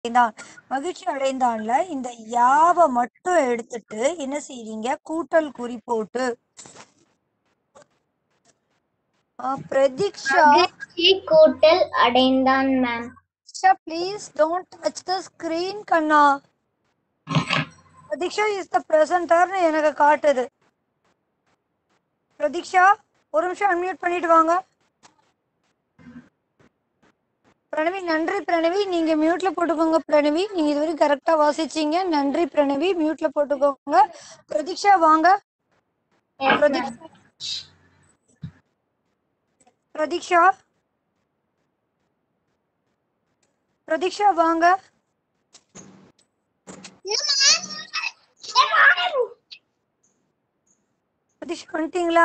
அடைந்தான் மகிழ்ச்சி அடைந்தான்ல இந்த யாவை மட்டும் எடுத்துட்டு என்ன செய்றீங்க கூட்டல் குறி போட்டு ஆ, பிரதீக்ஷா மகிழ்ச்சி கூட்டல் அடைந்தான் ma'am please don't touch the screen கண்ணா பிரதீக்ஷா இஸ் த பிரசன்டர்னு எனக்கு காட்டுது பிரதீக்ஷா ஒரு நிமிஷம் அன்மியூட் பண்ணிட்டு வாங்க பிரணவி நன்றி பிரணவி நீங்க மியூட்ல போட்டுக்கோங்க பிரணவி நீங்க இதுவரைக்கும் கரெக்டா வாசிச்சீங்க நன்றி பிரணவி மியூட்ல போட்டுக்கோங்க பிரதீக்ஷா வாங்க பிரதீக்ஷா பிரதீக்ஷா பிரதீக்ஷா வாங்க பிரதீக்ஷா வந்துட்டீங்களா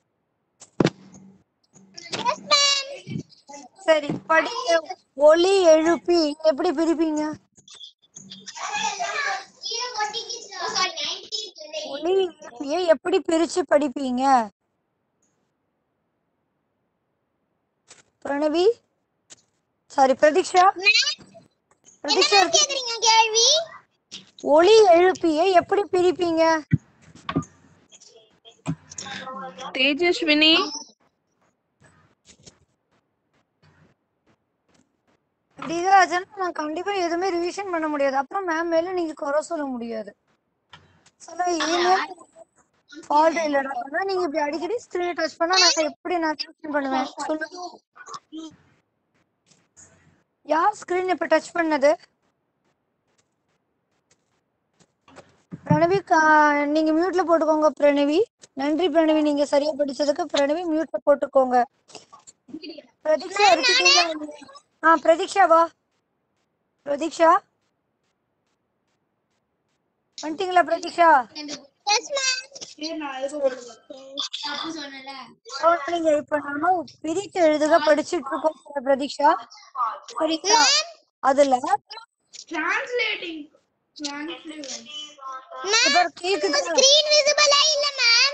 சரி படிங்க ஒலி எழுப்பி எப்படி பிரிப்பீங்க ஒலி எழுப்பியை எப்படி பிரிச்சு படிப்பீங்க பிரணவி சாரி பிரதீக்ஷா பிரதீக்ஷா கேள்வி ஒலி எழுப்பியை எப்படி பிரிப்பீங்க தேஜஸ்வினி டிகராஜன் நான் கண்டிப்பா எதுவுமே ரிவிஷன் பண்ண முடியாது அப்புறம் மேம் மேல நீங்க குறை சொல்ல முடியாது சொல்ல இனிமேல் ஃபால்ட் இல்லடா ஆனா நீங்க இப்படி அடிக்கடி ஸ்கிரீன் டச் பண்ணா நான் எப்படி நான் ரிவிஷன் பண்ணுவேன் சொல்லுங்க யார் ஸ்கிரீன் இப்ப டச் பண்ணது பிரணவி கா- நீங்க மியூட்ல போட்டுக்கோங்க பிரணவி நன்றி பிரணவி நீங்க சரியா படிச்சதுக்கு பிரணவி மியூட்ல போட்டுக்கோங்க பிரதீக்ஷா இருக்கீங்களா ஆ பிரதீக்ஷா வா பிரதீக்ஷா வந்துட்டீங்களா பிரதீக்ஷா நீங்க இப்ப நாம பிரித்து எழுதுக படிச்சிட்டு இருக்கோம் பிரதீக்ஷா சரிங்களா அதுல டிரான்ஸ்லேட்டிங் இப்ப கேக்குது ஸ்கிரீன் விசிபிளா இல்ல மேம்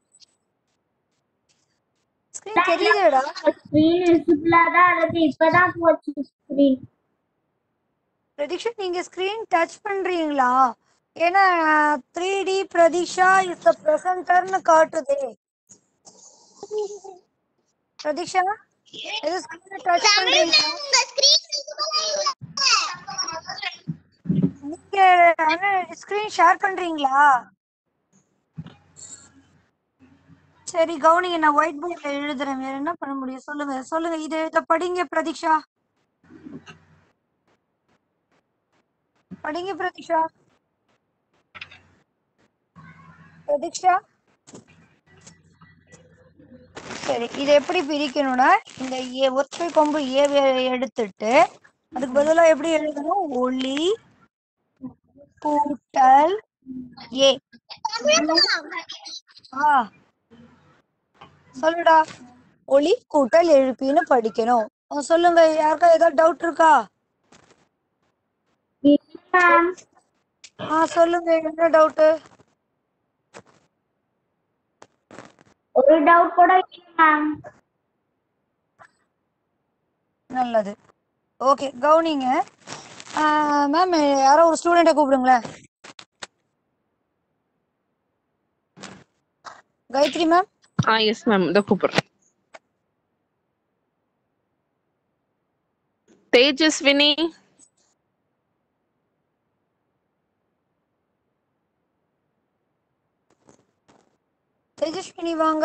ஸ்கிரீன் தெரியுதுடா ஸ்கிரீன் விசிபிளா தான் இருக்கு இப்பதான் போச்சு ஸ்கிரீன் பிரதீக்ஷா நீங்க ஸ்கிரீன் டச் பண்றீங்களா ஏன்னா three D Prateeksha is the பிரசன்டர்னு காட்டுதே பிரதீக்ஷா இது ஸ்கிரீன் டச் பண்றீங்களா உங்க ஸ்கிரீன் விசிபிளா இல்ல நீங்க ஸ்கிரீன் ஷேர் பண்றீங்களா சரி கவுனிங்க நான் ஒயிட் போர்ட்ல எழுதுறேன் வேற என்ன பண்ண முடியும் சொல்லுங்க சொல்லுங்க இது இத படிங்க பிரதீக்ஷா படிங்க பிரதீக்ஷா பிரதீக்ஷா சரி இதை எப்படி பிரிக்கணும்னா இந்த ஏ ஒற்றை கொம்பு ஏ எடுத்துட்டு அதுக்கு பதிலா எப்படி எழுதணும் ஒளி கூட்டல் ஏ ஆ சொல்லுடா ஒளி கூட்டல் எழுப்பின்னு படிக்கணும் ஆ, சொல்லுங்க யாருக்கா ஏதாவது டவுட் இருக்கா மேம் ஆ சொல்லுங்க என்ன டவுட் ஒரு டவுட் கூட இல்ல மேம் நல்லது ஓகே கவுனிங்க மேம் யாரோ ஒரு ஸ்டூடெண்ட்டை கூப்பிடுங்களேன் காயத்ரி மேம் ஆ எஸ் மேம் இதோ கூப்பிடுறேன் தேஜஸ்வினி தேஜஸ்வினி வாங்க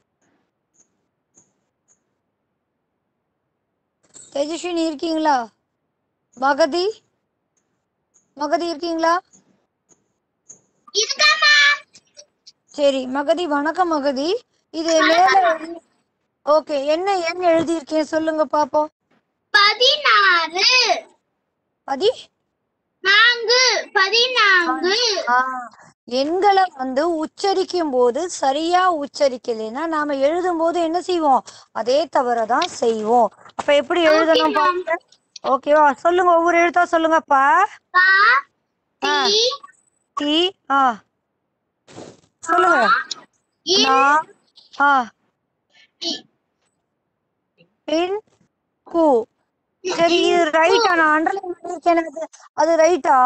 தேஜஸ்வினி இருக்கீங்களா மகதி மகதி இருக்கீங்களா இருக்கா மேம் சரி மகதி வணக்கம் மகதி இது மேல ஓகே என்ன எண் எழுதியிருக்கேன் சொல்லுங்க பாப்போம் பதினாறு பதி நான்கு பதினான்கு ஆ, எண்களை வந்து உச்சரிக்கும் போது சரியா உச்சரிக்கலைன்னா நாம எழுதும் போது என்ன செய்வோம் அதே தவறை தான் செய்வோம் அப்ப எப்படி எழுதணும் பாருங்க ஓகேவா சொல்லுங்க ஒவ்வொரு எழுத்தா சொல்லுங்க ப பா ஆ, தி தி ஆ சொல்லுங்க இன் நா ஆ இ- பின் கு சரி இது ரைட்டா நான் அண்டர்லைன் பண்ணிருக்கேன் அது அது ரைட்டா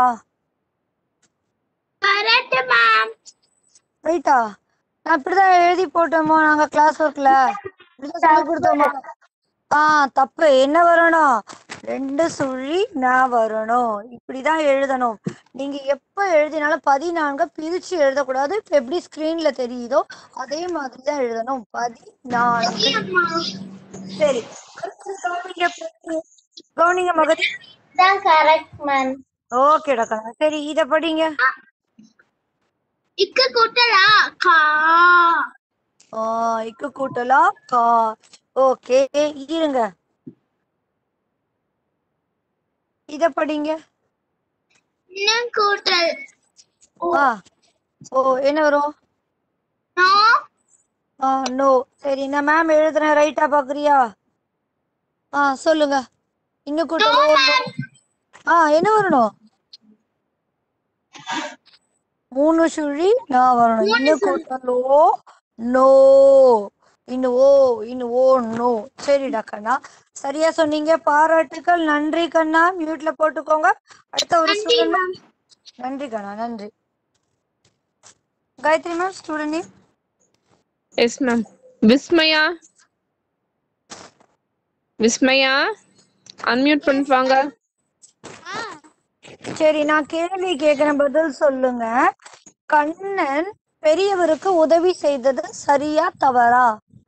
கரெக்ட் மேம் ரைட்டா நான் இப்படிதான் எழுதி போட்டோமோ நாங்க கிளாஸ் ஒர்க்ல இப்படிதான் சொல்லி கொடுத்தோமோ ஆ தப்பு என்ன வரணும் ரெண்டு சுழி நான் வரணும் இப்படிதான் எழுதணும் நீங்க எப்ப எழுதினாலும் பதினான்கு பிரிச்சு எழுதக்கூடாது இப்ப எப்படி ஸ்கிரீன்ல தெரியுதோ அதே மாதிரி தான் எழுதணும் பதினான்கு சரி அடுத்தது கவனிங்க கவனிங்க மகதி தான் கரெக்ட் மேம் ஓகேடா கண்ணா சரி இத படிங்க இக்கு கூட்டலா கா ஆ இக்கு கூட்டலா கா ஓகே இருங்க இத படிங்க இன்னும் கூட்டல் ஆ ஓ என்ன வரும் நோ ஆ நோ சரி நான் மேம் எழுதுறேன் ரைட்டா பாக்குறியா ஆ சொல்லுங்க இன்னும் கூட்டலோ no. ஆ என்ன வரணும் மூணு சுழி நான் வரணும் இன்னும் கூட்டலோ நோ இன்னும் ஓ இன்னும் ஓ நோ சரிடா கண்ணா சரியா சொன்னீங்க பாராட்டுக்கள் நன்றி கண்ணா மியூட்ல போட்டுக்கோங்க அடுத்த ஒரு ஸ்டூடெண்ட் நன்றி கண்ணா நன்றி Gayathri ma'am student name yes ma'am Vismaya Vismaya unmute பண்ணிப்பாங்க சரி நான் கேள்வி கேக்குறேன் பதில் சொல்லுங்க கண்ணன் பெரியவருக்கு உதவி செய்தது சரியா தவறா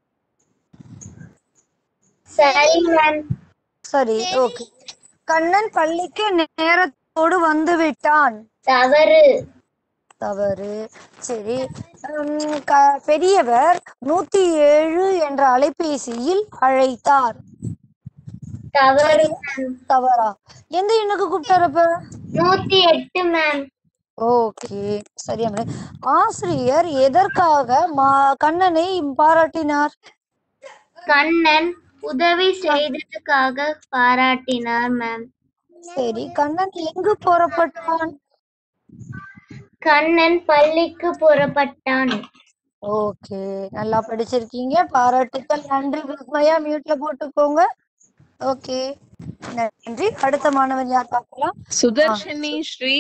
சரி மேம் சரி ஓகே கண்ணன் பள்ளிக்கு நேரத்தோடு வந்து விட்டான் தவறு தவறு சரி உம், க- பெரியவர் நூத்தி ஏழு என்ற அலைபேசியில் அழைத்தார் தவறு மேம் தவறா எந்த எண்ணுக்கு கூப்பிட்டாரப்ப நூத்தி எட்டு மேம் ஓகே சரியா மேடம் ஆசிரியர் எதற்காக மா கண்ணனை பாராட்டினார் கண்ணன் உதவி செய்ததுக்காக பாராட்டினார் மேம் சரி கண்ணன் எங்கு புறப்பட்டான் கண்ணன் பள்ளிக்கு புறப்பட்டான் ஓகே நல்லா படிச்சிருக்கீங்க பாராட்டுக்கள் நன்றி விஸ்மயா மியூட்ல போட்டுக்கோங்க ஓகே நன்றி அடுத்த மாணவன் யார் பார்க்கலாம் சுதர்ஷினி ஸ்ரீ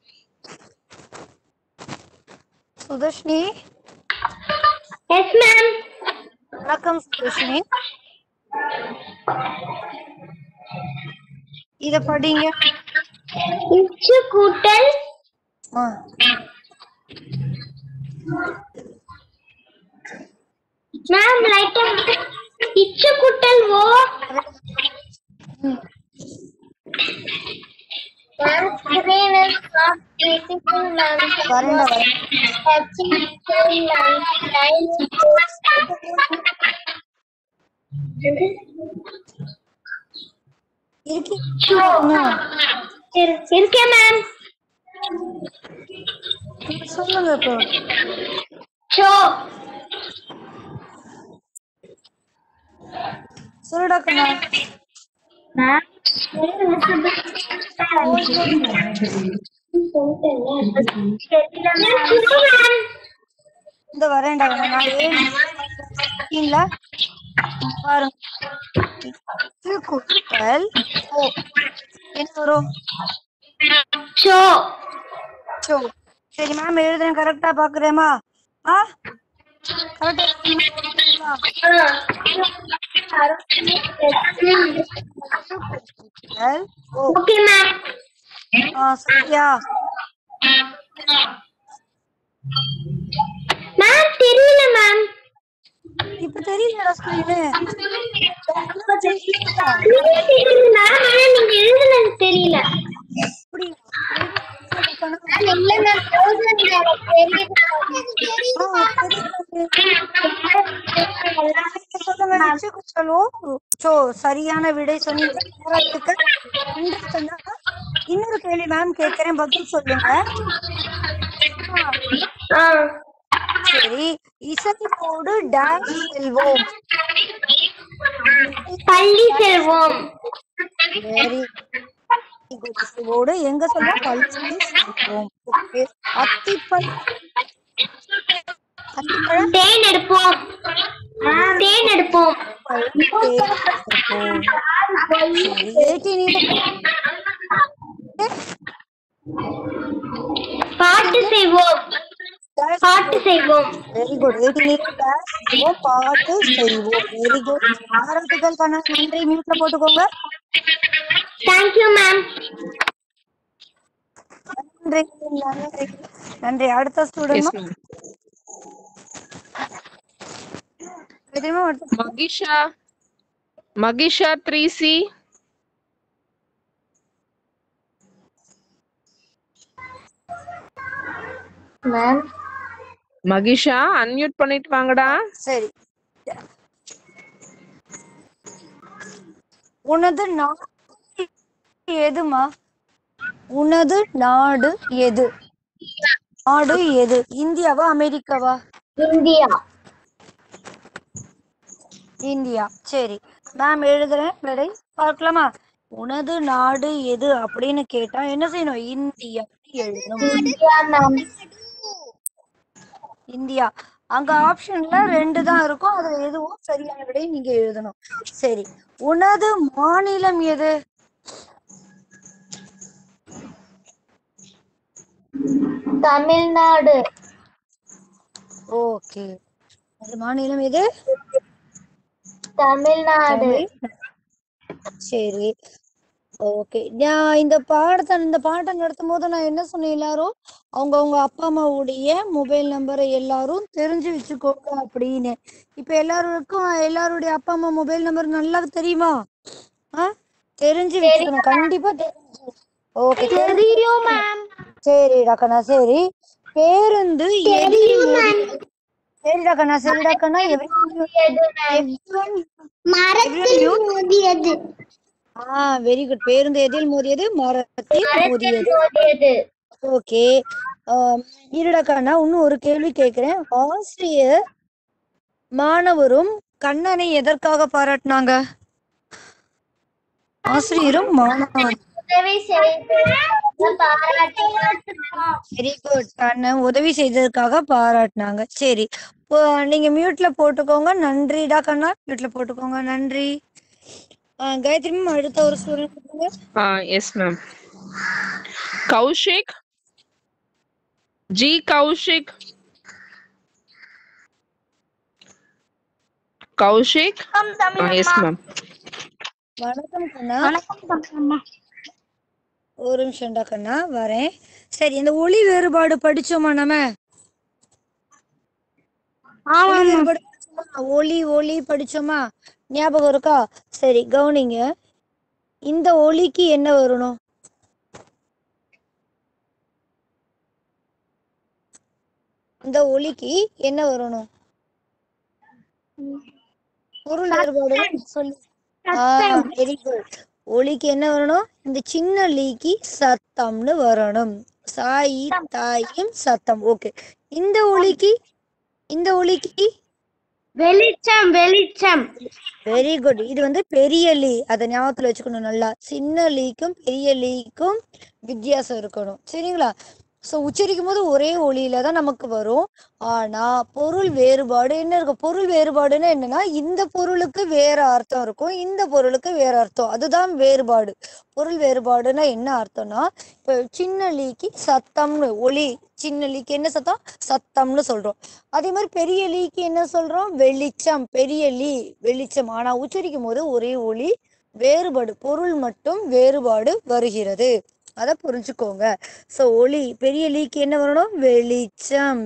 சுதர்ஷினி எஸ் மேம் வணக்கம் சுதர்ஷினி இத படிங்க இச்சு கூட்டல் ஆ, மேம் லைட்டா இச்சு கூட்டல் ஓ ம். Ma'am screen is not visible ma'am வரேன்டா வரேன் டச்சிங் ஸ்கிரீன் மேம் லைன் இருக்கீங்களா இருக்கேன் மேம் சொல்லுங்க இப்போ ஷோ சொல்லுடா கண்ணா மேம் ஸ்கிரீன் விசிபிள் மேம் இந்த வரேன்டா கண்ணா நான் ஏழு இருக்கீங்களா பாருங்க இது கூட்டல் ஓ என்ன வரும் ஷோ சோ சரி மேம் எழுதுறேன் கரெக்டா பாக்குறேமா ஆ கரெக்டா ஓ ஓகே மேம் ஆ சரியா மேம் தெரியல மேம் இப்ப தெரியலடா ஸ்கிரீனு தெரியல மேம் ஆனா நீங்க எழுதுனது தெரியல அப்படி இல்ல மேம் தௌசண்ட் சொல்லுங்க நிச்சயம் சொல்லுவோம் சோ சரியான விடை சொன்னீங்க பாராட்டுக்கள். நன்றி கண்ணா. இன்னொரு கேள்வி மேம் கேட்கிறேன் பதில் சொல்லுங்க சரி இசையோடு டான்ஸ் செல்வோம் பள்ளி செல்வோம் வெரி குட் இசையோடு எங்க சொல்ல பள்ளி செல்வோம் ஓகே அத்திப்பழம் அத்திப்பழம் தேன் எடுப்போம் தேன் எடுப்போம் எயிட்டீன் பாட்டு செய்வோம் பாட்டு செய்வோம் வெரி குட் எயிட்டீன் பாட்டு செய்வோம் வெரி குட் பாராட்டுகள் கண்ணா நன்றி மியூட்ல போட்டுக்கோங்க தேங்க்யூ மேம் நன்றி நன்றி நன்றி அடுத்த எஸ் ஸ்டூடெண்ட் மேம் திரும்ப அடுத்த Mahisha Mahisha three C ma'am Mahisha unmute பண்ணிட்டு வாங்கடா சரி உனது நாடு எதுமா உனது நாடு எது நாடு எது இந்தியாவா அமெரிக்காவா இந்தியா இந்தியா சரி மேம் எழுதுறேன் விடை பார்க்கலாமா உனது நாடு எது அப்படின்னு கேட்டா என்ன செய்யணும் இந்தியா எழுதணும் இந்தியா மேம் இந்தியா அங்க ஆப்ஷன்ல ரெண்டு தான் இருக்கும் அதுல எதுவும் சரியான விடை நீங்க எழுதணும் சரி உனது மாநிலம் எது தமிழ்நாடு ஓகே அது மாநிலம் எது தமிழ்நாடு சரி ஓகே நான் இந்த பாடத்தை இந்த பாடம் நடத்தும் போது நான் என்ன சொன்னேன் எல்லாரும் அவங்க அவங்க அப்பா அம்மாவுடைய மொபைல் நம்பரை எல்லாரும் தெரிஞ்சு வச்சுக்கோங்க அப்படின்னு இப்ப எல்லாருக்கும் எல்லாருடைய அப்பா அம்மா மொபைல் நம்பர் நல்லா தெரியுமா ஆ தெரிஞ்சு வச்சுக்கணும் கண்டிப்பா தெரிஞ்சு ஓகே தெரியும் மேம் சரி டாக்கண்ணா சரி பேருந்து எதில் மோதி- சரி டாக்கண்ணா சரி டாக்கண்ணா மரத்தில் மோதியது ஆ வெரி குட் பேருந்து எதில் மோதியது மரத்தில் மோதியது மோதியது ஓகே இருடக்கானா இன்னும் ஒரு கேள்வி கேக்குறேன் ஆசிரியர் மாணவரும் கண்ணனை எதற்காக பாராட்டினாங்க ஆசிரியரும் மாணவரும் உதவி செய்து பாராட்டினார் வெரி குட் கண்ணன் உதவி செய்ததற்காக பாராட்டினாங்க சரி இப்போ நீங்க மியூட்ல போட்டுக்கோங்க நன்றிடா கண்ணா மியூட்ல போட்டுக்கோங்க நன்றி ஆ, காயத்ரி மேம் அடுத்த ஒரு student yes ma'am Kaushik ji Kaushik Kaushik yes ma'am வணக்கம் கண்ணா ஒரு நிமிஷம்டா கண்ணா வரேன் சரி இந்த ஒளி வேறுபாடு படிச்சோமா நம்ம ஒளி வேறுபாடு படிச்சோமா? ஒளி ஒளி படிச்சோமா ஞாபகம் இருக்கா சரி கவனிங்க இந்த ஒளிக்கு என்ன வரணும் இந்த ஒளிக்கு என்ன வரணும் பொருள் வேறுபாடு சொல்லு வெரி குட் ஒலிக்கு என்ன வரணும் இந்த சின்ன லீக்கு சத்தம்னு வரணும் சாயி தாயும் சத்தம் ஓகே இந்த ஒலிக்கு இந்த ஒலிக்கு வெளிச்சம் வெளிச்சம் வெரி குட் இது வந்து பெரிய லீ அதை ஞாபகத்துல வச்சுக்கணும் நல்லா சின்ன லீக்கும் பெரிய லீக்கும் வித்தியாசம் இருக்கணும் சரிங்களா ஸோ உச்சரிக்கும் போது ஒரே ஒலியில தான் நமக்கு வரும் ஆனா பொருள் வேறுபாடு என்ன இருக்கும் பொருள் வேறுபாடுன்னா என்னன்னா இந்த பொருளுக்கு வேற அர்த்தம் இருக்கும் இந்த பொருளுக்கு வேற அர்த்தம் அதுதான் வேறுபாடு பொருள் வேறுபாடுன்னா என்ன அர்த்தம்னா இப்போ சின்ன லீக்கு சத்தம்னு ஒலி சின்ன லீக்கு என்ன சத்தம் சத்தம்னு சொல்றோம் அதே மாதிரி பெரிய லீக்கு என்ன சொல்றோம் வெளிச்சம் பெரிய லீ வெளிச்சம் ஆனா உச்சரிக்கும் போது ஒரே ஒலி வேறுபாடு பொருள் மட்டும் வேறுபாடு வருகிறது அதை புரிஞ்சுக்கோங்க சோ ஒளி பெரிய லீக்கு என்ன வரணும் வெளிச்சம்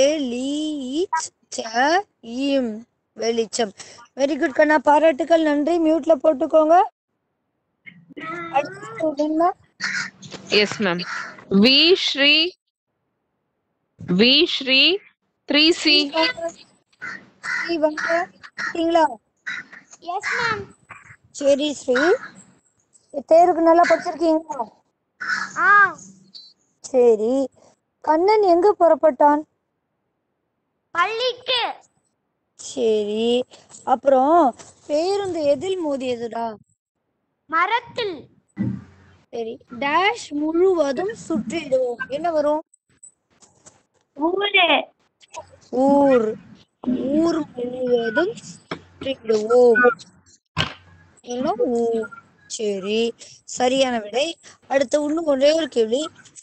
வெளிச்சம் வெளிச்சம் வெரி குட் கண்ணா பாராட்டுக்கள் நன்றி மியூட்ல போட்டுக்கோங்க அடுத்த student ma'am. Yes ma'am V Sri V Sri three C Sri வாங்க இருக்கீங்களா எஸ் மேம் சரி ஸ்ரீ தேர்வுக்கு நல்லா படிச்சிருக்கீங்களா ஆ சரி கண்ணன் எங்க புறப்பட்டான் பள்ளிக்கு சரி அப்புறம் பேருந்து எதில் மோதியதுடா மரத்தில் சரி டேஷ் முழுவதும் சுற்றிடுவோம் என்ன வரும் ஊரு ஊர் ஊர் முழுவதும் சுற்றிடுவோம் என்ன ஊ- சரி சரியான விடை அடுத்து இன்னும் ஒரே ஒரு கேள்வி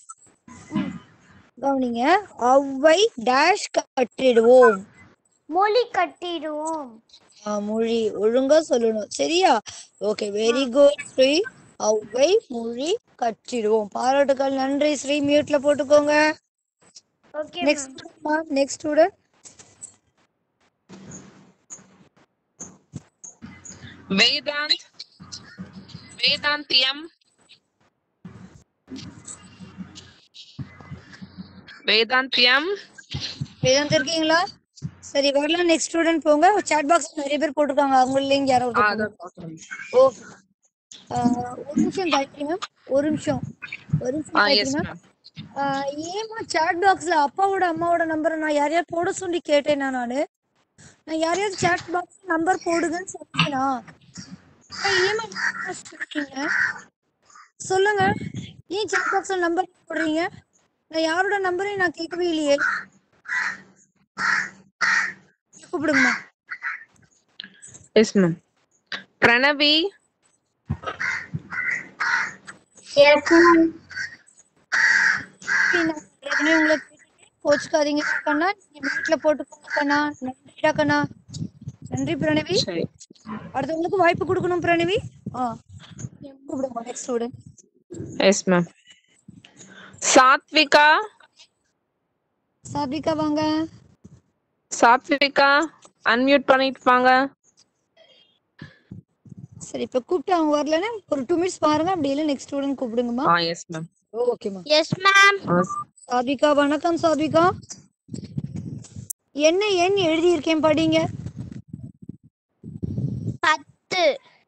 கவனிங்க அவ்வை டேஷ் கட்டிடுவோம் மொழி கட்டிடுவோம் ஆ, மொழி ஒழுங்கா சொல்லணும் சரியா okay very good Sri Avvai மொழி கட்டிடுவோம் பாராட்டுக்கள் நன்றி ஸ்ரீ மியூட்ல போட்டுக்கோங்க okay next next student Vedant Vedant M Vedant M Vedant இருக்கீங்களா சரி வரலாம் நெக்ஸ்ட் ஸ்டூடெண்ட் போங்க சாட் பாக்ஸ் நிறைய பேர் போட்டிருக்காங்க அவங்க லிங்க் யாரோ ஓகே ஒரு நிமிஷம் காயத்ரி மேம் ஒரு நிமிஷம் ஒரு நிமிஷம் ஆ காயத்ரி எஸ் மேம் மேம் ஆஹ் ஏம்மா சாட் பாக்ஸ்ல அப்பாவோட அம்மாவோட நம்பரை நான் யாரையாவது போட சொல்லி கேட்டேனா நானு நான் யாரையாவது சாட் பாக்ஸ் நம்பர் போடுங்கன்னு சொன்னேனா ஆஹ் ஏம்மா இப்படி சொல்றீங்க சொல்லுங்க ஏன் சாட் பாக்ஸ்ல நம்பர் போடுறீங்க நான் யாரோட நம்பரையும் நான் கேட்கவே இல்லையே கூப்பிடுங்கம்மா yes ma'am Pranavi yes ma'am சரி, நான் ஏற்கனவே உங்களை கேட்டுட்டேன். கோச்சுக்காதீங்க கண்ணா நீங்க வீட்டுல போட்டுக்கோங்க கண்ணா நன்றிடா கண்ணா நன்றி பிரணவி சரி அடுத்தவங்களுக்கு வாய்ப்பு கொடுக்கணும் பிரணவி ஆ கூப்பிடுங்க next student yes ma'am Sathvika Sathvika வாங்க சாத்விகா அன்மியூட் பண்ணிட்டு வாங்க சரி இப்ப கூப்பிட்டு அவங்க வரலன்னா ஒரு டூ மினிட்ஸ் பாருங்க அப்படி இல்லை நெக்ஸ்ட் ஸ்டூடெண்ட் கூப்பிடுங்கம்மா ஆ எஸ் மேம் ஓகேம்மா எஸ் மேம் சாத்விகா வணக்கம் சாத்விகா என்ன எண் எழுதியிருக்கேன் படிங்க பத்து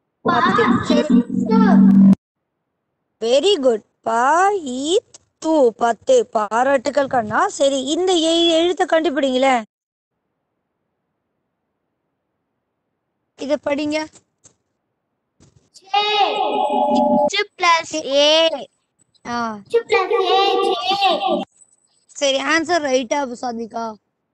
வெரி குட் பா ஈத் தூ பத்து பாராட்டுக்கள் கண்ணா சரி இந்த எ- எழுத்தை கண்டுபிடிங்களேன் இத படிங்க plus A ah plus A சரி ஆன்சர் ரைட்டா சாத்விகா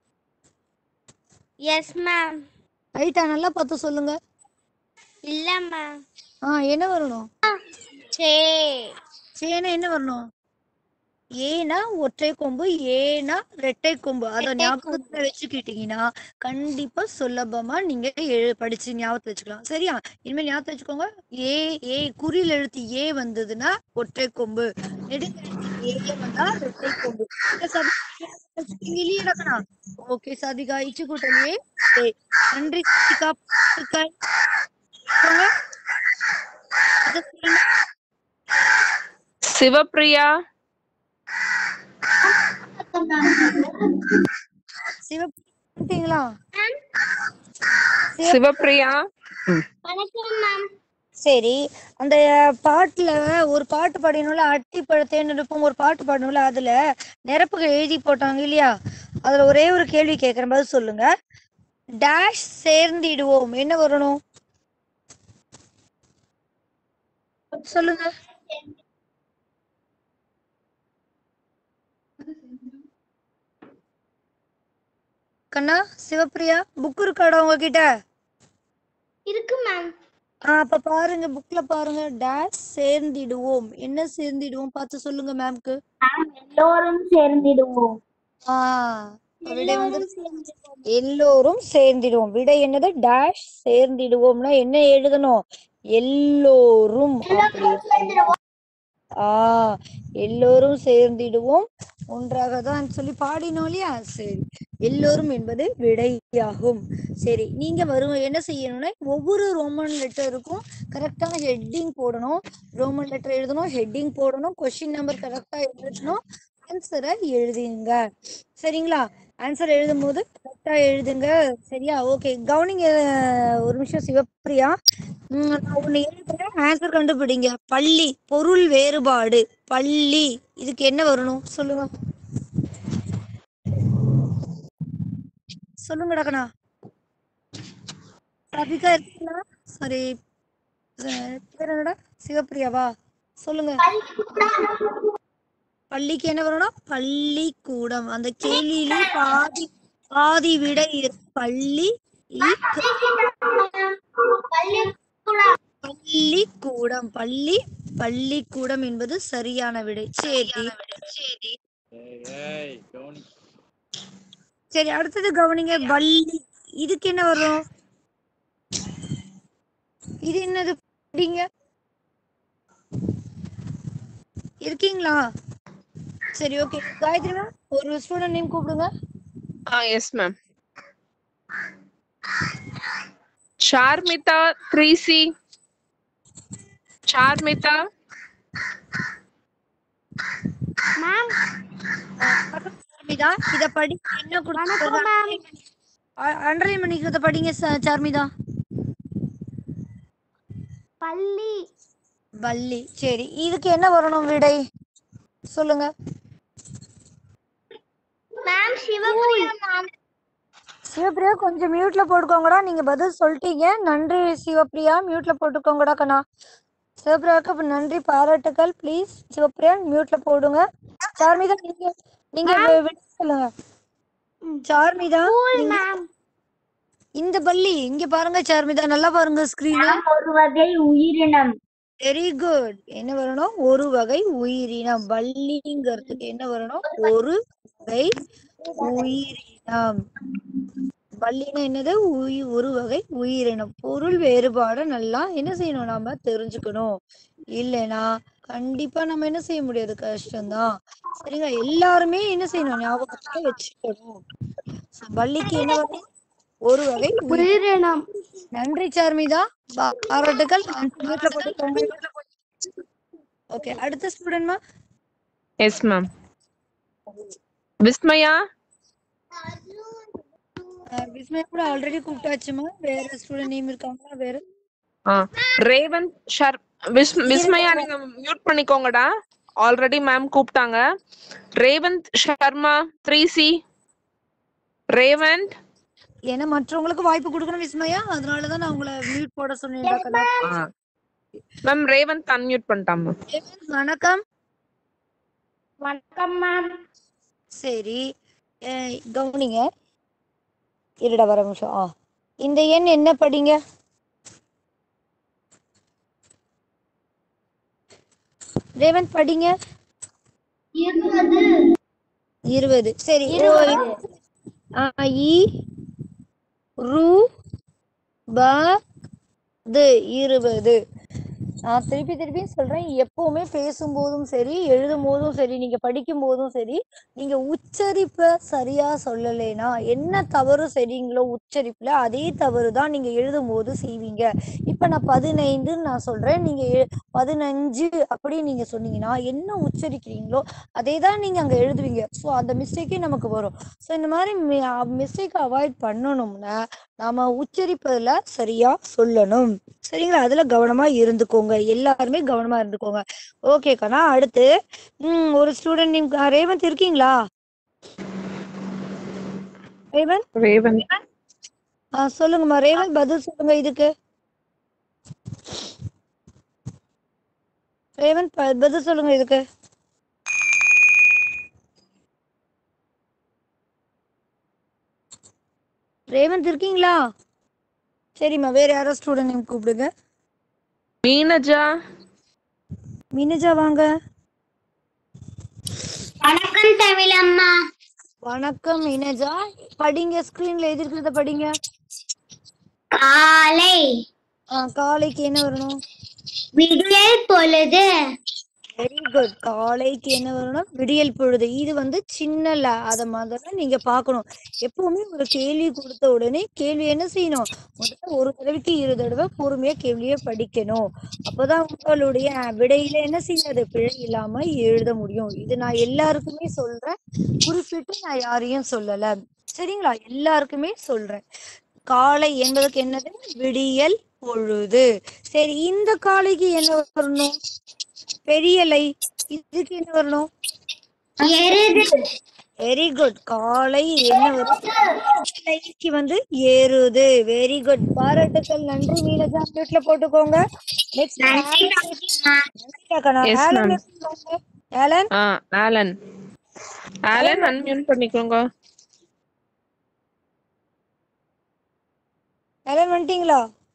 எஸ் மேம் ரைட்டா நல்லா பார்த்து சொல்லுங்க இல்ல மேம் ஆ என்ன வரணும் சே சேனா என்ன வரணும் ஏனா ஒற்றை கொம்பு ஏனா ரெட்டை கொம்பு அத ஞாபகத்துல வச்சுக்கிட்டீங்கன்னா கண்டிப்பா சுலபமா நீங்க எழு படிச்சு ஞாபகத்துல வச்சுக்கலாம் சரியா இனிமேல் ஞாபகத்துல வச்சுக்கோங்க ஏ ஏ குறில் எழுத்து ஏ வந்ததுன்னா ஒற்றை கொம்பு நெடுங்கெழுத்து ஏ வந்தா ரெட்டை கொம்பு இல்லையா ஓகே சாதிகா இச்சு கூட்டலே ஏ நன்றி சாதிகா வாழ்த்துக்கள். போங்க. அடுத்து சொல்லுங்க. சிவப்பிரியா சிவப்பிங்களா சிவப்பிரியா வணக்கம் மேம் சரி அந்த பாட்டுல ஒரு பாட்டு பாடினோம்ல அட்டி பழத்தேன்னு இருக்கும் ஒரு பாட்டு பாடணும்ல அதுல நிரப்புகள் எழுதி போட்டாங்க இல்லையா அதுல ஒரே ஒரு கேள்வி கேட்கறேன் பதில் சொல்லுங்க டேஷ் சேர்ந்திடுவோம் என்ன வரணும் சொல்லுங்க கண்ணா சிவப்பிரியா புக் இருக்காடா உங்ககிட்ட இருக்கு மேம் ஆ அப்ப பாருங்க புக்ல பாருங்க டேஷ் சேர்ந்திடுவோம் என்ன சேர்ந்திடுவோம் பார்த்து சொல்லுங்க மேம்க்கு எல்லோரும் சேர்ந்திடுவோம் ஆ விடை வந்து எல்லோரும் சேர்ந்திடுவோம் விடை என்னது டேஷ் சேர்ந்திடுவோம்னா என்ன எழுதணும் எல்லோரும் அப்படி ஆ எல்லோரும் சேர்ந்திடுவோம் ஒன்றாக தான் சொல்லி பாடினோம் இல்லையா சரி எல்லோரும் என்பது விடையாகும் சரி நீங்க வரும் என்ன செய்யணும்னா ஒவ்வொரு ரோமன் லெட்டருக்கும் கரெக்டான ஹெட்டிங் போடணும் ரோமன் லெட்டர் எழுதணும் ஹெட்டிங் போடணும் கொஸ்டின் நம்பர் கரெக்டா எழுதணும் ஆன்சரை எழுதுங்க சரிங்களா ஆன்சர் எழுதும் போது கரெக்டா எழுதுங்க சரியா ஓகே கவனிங்க ஒரு நிமிஷம் சிவப்பிரியா உம் நான் ஒண்ணு எழுதுறேன் ஆன்சர் கண்டுபிடிங்க பள்ளி பொருள் வேறுபாடு பள்ளி இதுக்கு என்ன வரணும் சொல்லுங்க சொல்லுங்க டக்கனா சபிகா இருக்கீங்களா சாரி பேர் என்னடா சிவப்பிரியாவா சொல்லுங்க பள்ளிக்கு என்ன வரணும் பள்ளிக்கூடம் அந்த கேள்வியிலே பாதி பாதி விடை இரு- பள்ளி இ- பள்ளிக்கூடம் பள்ளி பள்ளிக்கூடம் என்பது சரியான விடை சரி சரி அடுத்தது கவனிங்க பள்ளி இதுக்கு என்ன வரும் இது என்னது படிங்க இருக்கீங்களா சரி ஓகே காயத்ரி மேம் ஒரு ஸ்டூடெண்ட் நேம் கூப்பிடுங்க ஆ yes ma'am Sharmitha three C Sharmitha ma'am Sharmitha இத படி என்ன கொடுத்துருக்காங்க அண்டர்லைன் பண்ணிக்கிறத படிங்க ச- சார்மிதா பள்ளி பள்ளி சரி இதுக்கு என்ன வரணும் விடை சொல்லுங்க மேம் சிவபிரியா மேம் சிவப்பிரியா கொஞ்சம் மியூட்ல போட்டுக்கோங்கடா நீங்க பதில் சொல்லிட்டீங்க நன்றி சிவப்பிரியா மியூட்ல போட்டுக்கோங்கடா கண்ணா சிவப்பிரியாவுக்கு அப்ப நன்றி பாராட்டுக்கள் ப்ளீஸ் சிவப்பிரியா மியூட்ல போடுங்க சார்மிதா நீங்க நீங்க வி- விடை சொல்லுங்க சார்மிதா நீங்க- மேம் இந்த பள்ளி இங்க பாருங்க சார்மிதா நல்லா பாருங்க ஸ்கிரீன் ஒரு வகை உயிரினம் வெரி குட் என்ன வரணும் ஒரு வகை உயிரினம் பள்ளிங்கிறதுக்கு என்ன வரணும் ஒரு வகை உயிரினம் பள்ளினா என்னது உயி ஒரு வகை உயிரினம் பொருள் வேறுபாடை நல்லா என்ன செய்யணும் நாம தெரிஞ்சுக்கணும் இல்லைன்னா கண்டிப்பா நம்ம என்ன செய்ய முடியாது கஷ்டம்தான் சரிங்களா எல்லாருமே என்ன செய்யணும் ஞாபகத்துல வச்சுக்கணும் So, பள்ளிக்கு என்ன வரணும் ஒரு வகை உயிரினம் உயிரினம் நன்றி சார்மிதா பா- பாராட்டுக்கள் வீட்டுல போட்டுக்கோங்க ஓகே அடுத்த ஸ்டூடெண்ட்மா எஸ் மேம் விஸ்மயா விஸ்மயா கூட ஆல்ரெடி கூப்பிட்டாச்சுமா வேற ஸ்டூடெண்ட் நேம் இருக்காங்களா வேற ஆ ரேவந்த் ஷர் விஸ் விஸ்மயா நீங்க மியூட் பண்ணிக்கோங்கடா ஆல்ரெடி மேம் கூப்பிட்டாங்க ரேவந்த் சர்மா த்ரீ சி ரேவந்த் ஏன்னா மற்றவங்களுக்கு வாய்ப்பு கொடுக்கணும் விஸ்மயா அதனாலதான் நான் உங்களை மியூட் போட சொன்னேன் மேம் ரேவந்த் அன்மியூட் பண்ணிட்டான் மேம் வணக்கம் வணக்கம் மேம் சரி அஹ் கவனிங்க இருடா வர நிமிஷம் ஆ இந்த எண் என்ன படிங்க ரேவந்த் படிங்க இருபது இருபது சரி இருபது. ஆ, இ ரு ப து இருபது நான் திருப்பி திருப்பி சொல்றேன் எப்பவுமே பேசும்போதும் சரி எழுதும் போதும் சரி நீங்க படிக்கும் போதும் சரி நீங்க உச்சரிப்பை சரியா சொல்லலைனா என்ன தவறு செய்றீங்களோ உச்சரிப்புல அதே தவறு தான் நீங்க எழுதும் போது செய்வீங்க இப்ப நான் பதினைந்துன்னு நான் சொல்றேன் நீங்க எ- பதினஞ்சு அப்படி நீங்க சொன்னீங்கன்னா என்ன உச்சரிக்கிறீங்களோ அதே தான் நீங்க அங்க எழுதுவீங்க ஸோ அந்த மிஸ்டேக்கே நமக்கு வரும் ஸோ இந்த மாதிரி மிஸ்டேக் அவாய்ட் பண்ணணும்னா நாம உச்சரிப்பதுல சரியா சொல்லணும் சரிங்களா அதுல கவனமா இருந்துக்கோங்க எல்லாருமே கவனமா இருந்துக்கோங்க ஓகே கண்ணா அடுத்து ம் ஒரு ஸ்டூடெண்ட் நேம் ரேவந்த் இருக்கீங்களா ரேவந்த் ரேவந்த் ஆ சொல்லுங்கம்மா ரேவந்த் பதில் சொல்லுங்க இதுக்கு ரேவந்த் ப- பதில் சொல்லுங்க இதுக்கு ரேவந்த் இருக்கீங்களா சரிம்மா வேற யாரோ ஸ்டூடெண்ட் நேம் கூப்பிடுங்க மீனஜா மினிஜா வாங்க வணக்கம் தமிழம்மா வணக்கம் மினஜா படிங்க ஸ்கிரீன்ல எதிர்க்கிறத படிங்க காலை ஆ காலைக்கு என்ன வரணும் விடியல் பொழுது வெரி குட் காலைக்கு என்ன வரணும் விடியல் பொழுது இது வந்து சின்ன ல அத முதல்ல நீங்க பார்க்கணும் எப்பவுமே ஒரு கேள்வி கொடுத்த உடனே கேள்வி என்ன செய்யணும் முதல்ல ஒரு தடவைக்கு இரு தடவை பொறுமையா கேள்வியை படிக்கணும் அப்பதான் உங்களுடைய விடையில என்ன செய்யாது பிழை இல்லாம எழுத முடியும் இது நான் எல்லாருக்குமே சொல்றேன் குறிப்பிட்டு நான் யாரையும் சொல்லல சரிங்களா எல்லாருக்குமே சொல்றேன் காலை என்பதற்கு என்னது விடியல் பொழுது சரி இந்த காலைக்கு என்ன வரணும் பெரியலை இதுக்கு என்ன வரணும் எருது வெரி குட் காலை என்ன வரும் காலைக்கு வந்து ஏறுது வெரி குட் பாராட்டுக்கள் நன்றி மீனஜா மியூட்ல போட்டுக்கோங்க நெக்ஸ்ட் நன்றி தமிழம்மா Yes, ஆலன் ma'am. எப்படி ஆலன் ஆ ஆலன் ஆலன் அன்மியூட் பண்ணிக்கோங்க ஆலன் வந்துட்டீங்களா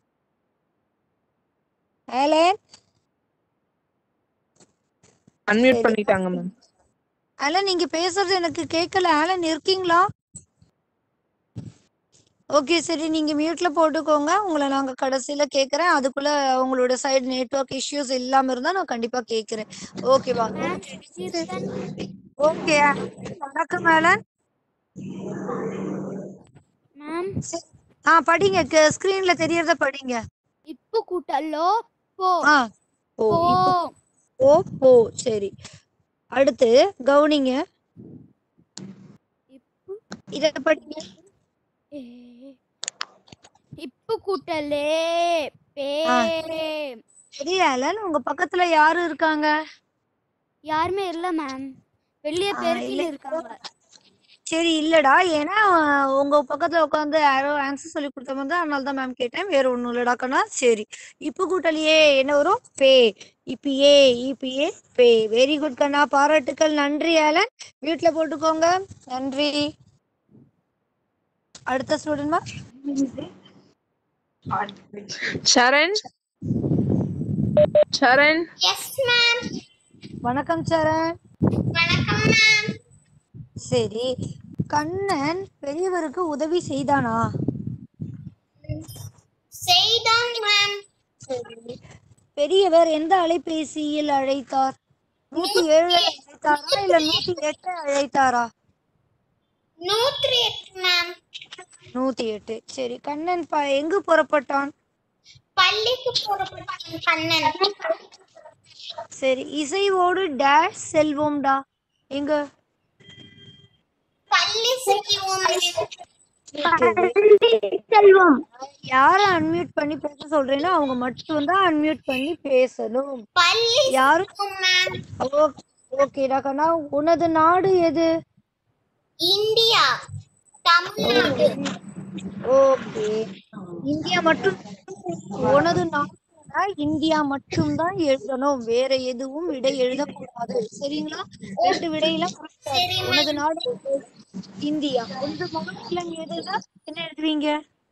ஆலன் அன்மியூட் பண்ணிட்டாங்க மேம் ஆலன் நீங்க பேசுறது எனக்கு கேட்கல ஆலன் இருக்கீங்களா ஓகே சரி நீங்க மியூட்ல போட்டுக்கோங்க உங்களை நாங்க கடைசியில கேக்குறேன் அதுக்குள்ள உங்களோட சைடு நெட்வொர்க் இஷ்யூஸ் இல்லாம இருந்தா நான் கண்டிப்பா கேக்குறேன் ஓகேவா ஓகே வணக்கம் ஆலன் மேம் ஆ படிங்க ஸ்கிரீன்ல தெரியறத படிங்க இப்பு கூட்டல்லோ போ ஆ ஓ போ இப்போ ஓ போ சரி அடுத்து கவுனிங்க இப்பு இத படிங்க ஏ. இப்பு கூட்டலே பே ஆ. சரி ஆலன் உங்க பக்கத்துல யாரு இருக்காங்க யாருமே இல்ல மேம் வெளியே ஆ, பெருக்கின்னு இல்ல. இருக்காங்க சரி இல்லடா ஏன்னா உங்க பக்கத்துல உட்காந்து யாரோ ஆன்சர் சொல்லி கொடுத்த வந்து அதனால தான் மேம் கேட்டேன் வேற ஒண்ணும் இல்லடா கண்ணா சரி இப்பு கூட்டலியே என்ன வரும் பே இப்பியே இப்பியே பே வெரி குட் கண்ணா பாராட்டுக்கள் நன்றி ஆலன் வீட்ல போட்டுக்கோங்க நன்றி அடுத்த ஸ்டூடெண்ட்மா சரண் சரண் எஸ் மேம் வணக்கம் சரண் வணக்கம் மேம் சரி கண்ணன் பெரியவருக்கு உதவி செய்தானா செய்தான் மேம் சரி பெரியவர் எந்த அலைபேசியில் அழைத்தார் நூத்தி ஏழு அழைத்தாரா இல்ல நூத்தி எட்டு அழைத்தாரா நூற்றி எட்டு மேம் நூத்தி எட்டு சரி கண்ணன் ப எங்கு புறப்பட்டான் பள்ளிக்கு போறப்பட்டான் கண்ணன் சரி இசைவோடு டேஷ் செல்வோம்டா எங்க பள்ளி செல்வோம் செல்வம் யார அன்மியூட் பண்ணி பேச சொல்றேனோ அவங்க மட்டும் தான் அன்மியூட் பண்ணி பேசணும் பள்ளி யாரும் செல்வோம் மேம் ஓகேடா கண்ணா உனது நாடு எது இந்தியா தமிழ்நாடு ஓகே இந்தியா மட்டும் உனது நாடுனா இந்தியா மட்டும்தான் எழுதணும் வேற எதுவும் விடை எழுதக்கூடாது சரிங்களா ரெண்டு விடையெல்லாம் சரி உனது நாடு இந்தியா உனது மாநிலம் எதுனா என்ன எழுதுவீங்க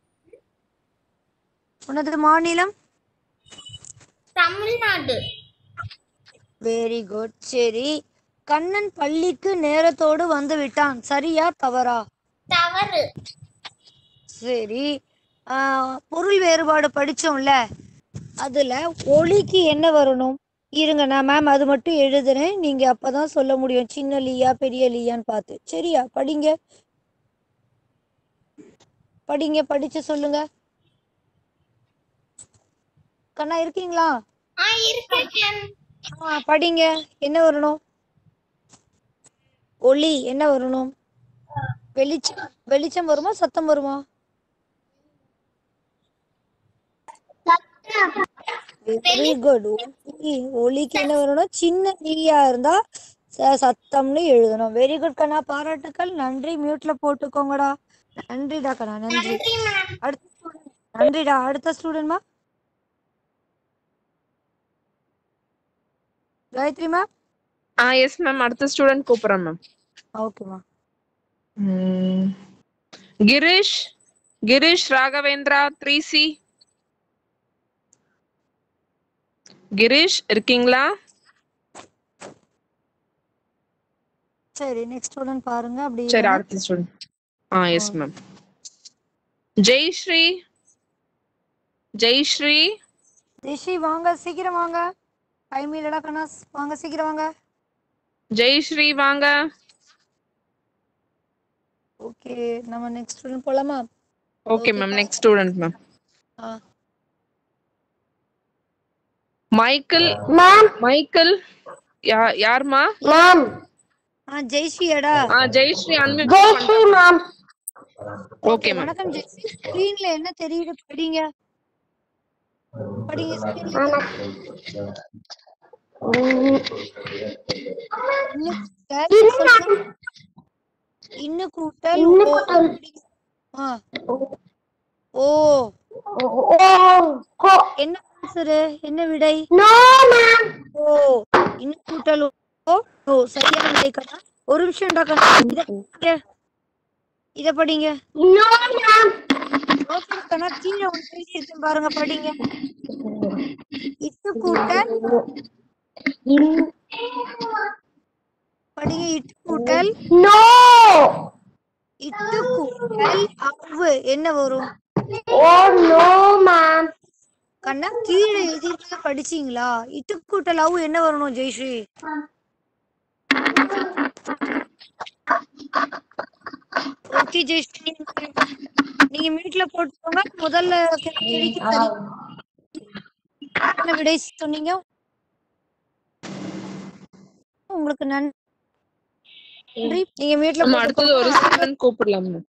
உனது மாநிலம் தமிழ்நாடு வெரி குட் சரி கண்ணன் பள்ளிக்கு நேரத்தோடு வந்து விட்டான் சரியா தவறா தவறு சரி ஆஹ் பொருள் வேறுபாடு படிச்சோம்ல அதுல ஒளிக்கு என்ன வரணும் இருங்க நான் மேம் அது மட்டும் எழுதுறேன் நீங்க அப்பதான் சொல்ல முடியும் சின்ன லீயா பெரிய லீயான்னு பார்த்து சரியா படிங்க படிங்க படிச்சு சொல்லுங்க கண்ணா இருக்கீங்களா ஆ இருக்கேன் ஆ படிங்க என்ன வரணும் ஒளி என்ன வரணும் வெளிச்சம் வெளிச்சம் வருமா சத்தம் வருமா வெரி குட் ஒலிக்கு என்ன வரணும் சின்ன லீயா இருந்தா ச- சத்தம்னு எழுதணும் வெரி குட் கண்ணா பாராட்டுக்கள் நன்றி மியூட்ல போட்டுக்கோங்கடா நன்றிடா கண்ணா நன்றி நன்றி மேம் அடுத்த student. நன்றிடா அடுத்த ஸ்டூடெண்ட்மா காயத்ரிமா ஆ எஸ் மேம் அடுத்த ஸ்டூடெண்ட் கூப்பிடுறேன் மேம் ஓகேம்மா கிரீஷ் கிரீஷ் ராகவேந்திரா த்ரீ சி கிரீஷ் இருக்கீங்களா சரி நெக்ஸ்ட் ஸ்டூடெண்ட் பாருங்க அப்படி சரி இல்லைன்னா- அடுத்த ஸ்டூடெண்ட் ஆ எஸ் மேம் ஜெய்ஸ்ரீ ஜெய்ஸ்ரீ ரிஷி வாங்க சீக்கிரம் வாங்க டைம் இல்லடா கண்ணாஸ் வாங்க சீக்கிரம் வாங்க ஜெய்ஸ்ரீ வாங்க ஓகே நம்ம நெக்ஸ்ட் ஸ்டூடெண்ட் போலாமா okay ma'am next student ma'am ஆ மைக்கேல் மேம் மைக்கேல் யா- யாரும்மா மேம் ஆ ஜெய்ஸ்ரீயாடா ஆ Jaishree unmute Jayashree ma'am okay ma'am வணக்கம் ஜெய்ஸ்ரீ ஸ்கிரீன்ல என்ன தெரியுது படிங்க படிங்க screen ல. இன்னும் கூட்டல் சொல்லுங்க. இன்னும் கூட்டல் இன்னும் ஓ. கூட்டல். ஆ ஓ என்ன ஆன்சரு என்ன விடை நோ மேம் ஓ இன்னும் கூட்டல் ஓ ஓ சரியான விடை கண்ணா ஒரு நிமிஷம்டா கண்ணா இத படிங்க. இத படிங்க நோ மேம் ஓகே கண்ணா கீழே ஒன்று எழுதி இருக்கேன் பாருங்க படிங்க இட்டு கூட்டல் படிங்க இட்டு கூட்டல் நோ இட்டு கூட்டல் அவ்வு என்ன வரும் ஓ நோ மேம் கண்ணா கீழே எழுதிருக்கிறத படிச்சீங்களா இட்டு கூட்டல் அவ்வு என்ன வரணும் ஜெயஸ்ரீ ஓகே ஜெயஸ்ரீ நீங்க- நீங்க மீட்ல போட்டுக்கோங்க முதல்ல கேள்விக்கு சரி என்ன விடை சொன்னீங்க உங்களுக்கு நன்றி நீங்க மீட்ல நம்ம அடுத்தது ஒரு ஸ்டூடெண்ட் கூப்பிடலாம் ma'am.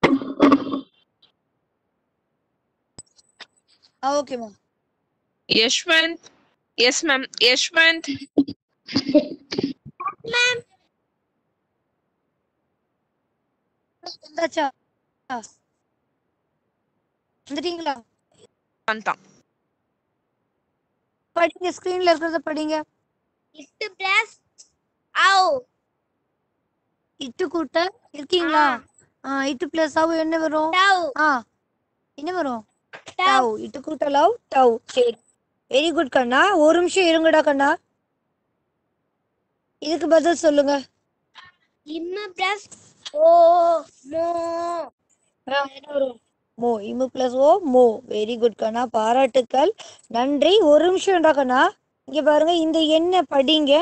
ஓகேமா யஷ்வந்த் எஸ் மேம் யஷ்வந்த் வந்தாச்சா வந்துட்டீங்களா வந்தான் படிங்க ஸ்கிரீன்ல இருக்கிறத படிங்க இட்டு பிளஸ் ஆவ் இட்டு கூட்ட இருக்கீங்களா ஆ இட்டு பிளஸ் ஆவு என்ன வரும் டவ் ஆ என்ன வரும் டவ் இட்டு கூட்ட லவ் டவ் சரி வெரி குட் கண்ணா ஒரு நிமிஷம் இருங்கடா கண்ணா இதுக்கு பதில் சொல்லுங்க இம்மு பிளஸ் ஓ மோ ஆ, என்ன வரும் மோ இமு பிளஸ் ஓ மோ வெரி குட் கண்ணா பாராட்டுக்கள் நன்றி ஒரு நிமிஷம்டா கண்ணா இங்க பாருங்க இந்த எண்ணை படிங்க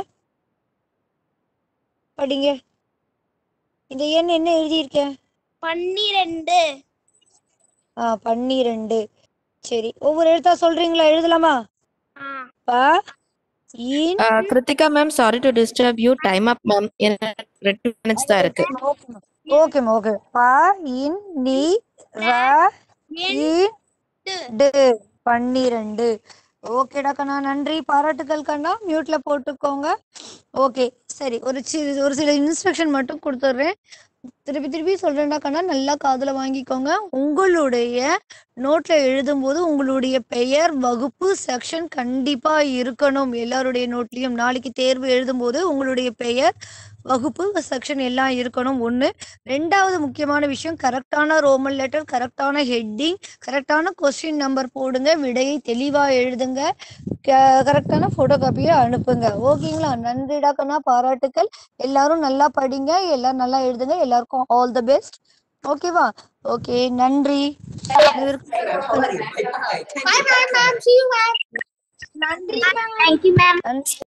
படிங்க இந்த எண் என்ன எழுதியிருக்கேன் பன்னிரெண்டு ஆ பன்னிரெண்டு சரி ஒவ்வொரு எழுத்தா சொல்றீங்களா எழுதலாமா ஆ ப இன் Uh, Kritika ma'am, sorry to disturb you. Time up ma'am. என்ன ரெண்டு minutes தான் இருக்கு. ஓகேம்மா ஓகே ப இன் நீ ர இன் டு பன்னிரெண்டு ஓகேடா கண்ணா நன்றி பாராட்டுக்கள் கண்ணா மியூட்ல போட்டுக்கோங்க ஓகே சரி ஒரு சி ஒரு சில இன்ஸ்ட்ரக்ஷன் மட்டும் கொடுத்துட்றேன் திருப்பி திருப்பி சொல்றேன்டா கண்ணா நல்லா காதுல வாங்கிக்கோங்க உங்களுடைய நோட்ல எழுதும்போது உங்களுடைய பெயர் வகுப்பு செக்ஷன் கண்டிப்பா இருக்கணும் எல்லாருடைய நோட்லயும் நாளைக்கு தேர்வு எழுதும்போது உங்களுடைய பெயர் வகுப்பு செக்ஷன் எல்லாம் இருக்கணும் ஒன்று ரெண்டாவது முக்கியமான விஷயம் கரெக்டான ரோமன் லெட்டர் கரெக்டான ஹெட்டிங் கரெக்டான கொஸ்டின் நம்பர் போடுங்க விடையை தெளிவா எழுதுங்க கரெக்டான போட்டோ காப்பியை அனுப்புங்க ஓகேங்களா நன்றிடா கண்ணா பாராட்டுக்கள் எல்லாரும் நல்லா படிங்க எல்லாரும் நல்லா எழுதுங்க எல்லாருக்கும் ஆல் தி பெஸ்ட் ஓகேவா ஓகே நன்றி Bye bye, ma'am. See you, ma'am. நன்றி, ma'am. Thank you, ma'am. நன்றி